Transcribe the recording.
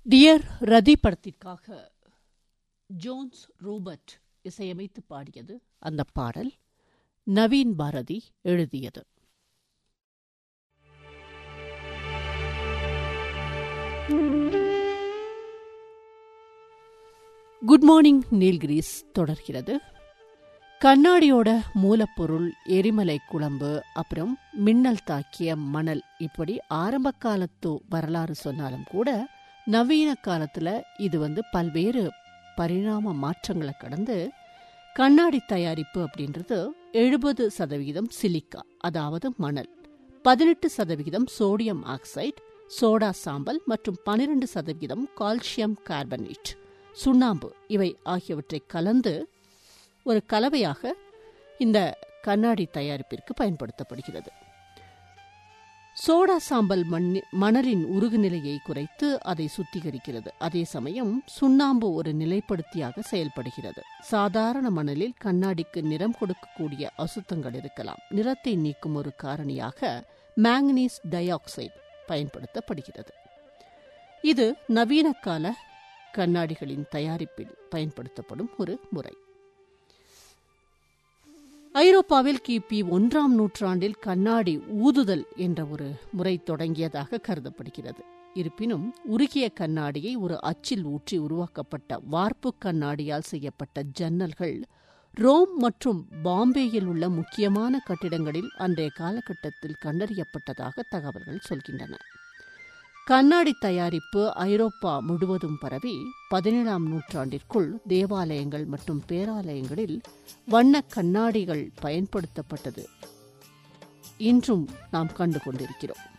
dear ரதி படத்திற்காக Jones Rupert இசையமைத்து பாடியது அந்த பாடல் நவீன் பாரதி எழுதியது குட் மார்னிங் நீல்கிரீஸ் தொடர்கிறது கண்ணாடியோட மூலப்பொருள் எரிமலை குழம்பு அப்புறம் மின்னல் தாக்கிய மணல் இப்படி ஆரம்ப காலத்து வரலாறு சொன்னாலும் கூட நவீன காலத்துல இது வந்து பல்வேறு பரிணாம மாற்றங்களை கடந்து கண்ணாடி தயாரிப்பு அப்படின்றது எழுபது சதவிகிதம் சிலிக்கா அதாவது மணல் பதினெட்டு சதவிகிதம் சோடியம் ஆக்சைடு சோடா சாம்பல் மற்றும் பனிரெண்டு சதவிகிதம் கால்சியம் கார்பனேட் சுண்ணாம்பு இவை ஆகியவற்றை கலந்து ஒரு கலவையாக இந்த கண்ணாடி தயாரிப்பிற்கு பயன்படுத்தப்படுகிறது சோடா சாம்பல் மண்ணி மணலின் உருகுநிலையை குறைத்து அதை சுத்திகரிக்கிறது அதே சமயம் சுண்ணாம்பு ஒரு நிலைப்படுத்தியாக செயல்படுகிறது சாதாரண மணலில் கண்ணாடிக்கு நிறம் கொடுக்கக்கூடிய அசுத்தங்கள் இருக்கலாம் நிறத்தை நீக்கும் ஒரு காரணியாக மேங்கனீஸ் டை ஆக்சைடு பயன்படுத்தப்படுகிறது இது நவீன கால கண்ணாடிகளின் தயாரிப்பில் பயன்படுத்தப்படும் ஒரு முறை ஐரோப்பாவில் கிபி ஒன்றாம் நூற்றாண்டில் கண்ணாடி ஊதுதல் என்ற ஒரு முறை தொடங்கியதாக கருதப்படுகிறது இருப்பினும் உருகிய கண்ணாடியை ஒரு அச்சில் ஊற்றி உருவாக்கப்பட்ட வார்ப்பு கண்ணாடியால் செய்யப்பட்ட ஜன்னல்கள் ரோம் மற்றும் பாம்பேயில் உள்ள முக்கியமான கட்டிடங்களில் அன்றைய காலகட்டத்தில் கண்டறியப்பட்டதாக தகவல்கள் சொல்கின்றன கண்ணாடி தயாரிப்பு ஐரோப்பா முழுவதும் பரவி பதினேழாம் நூற்றாண்டிற்குள் தேவாலயங்கள் மற்றும் பேராலயங்களில் வண்ண கண்ணாடிகள் பயன்படுத்தப்பட்டது இன்றும் நாம் கண்டு கொண்டிருக்கிறோம்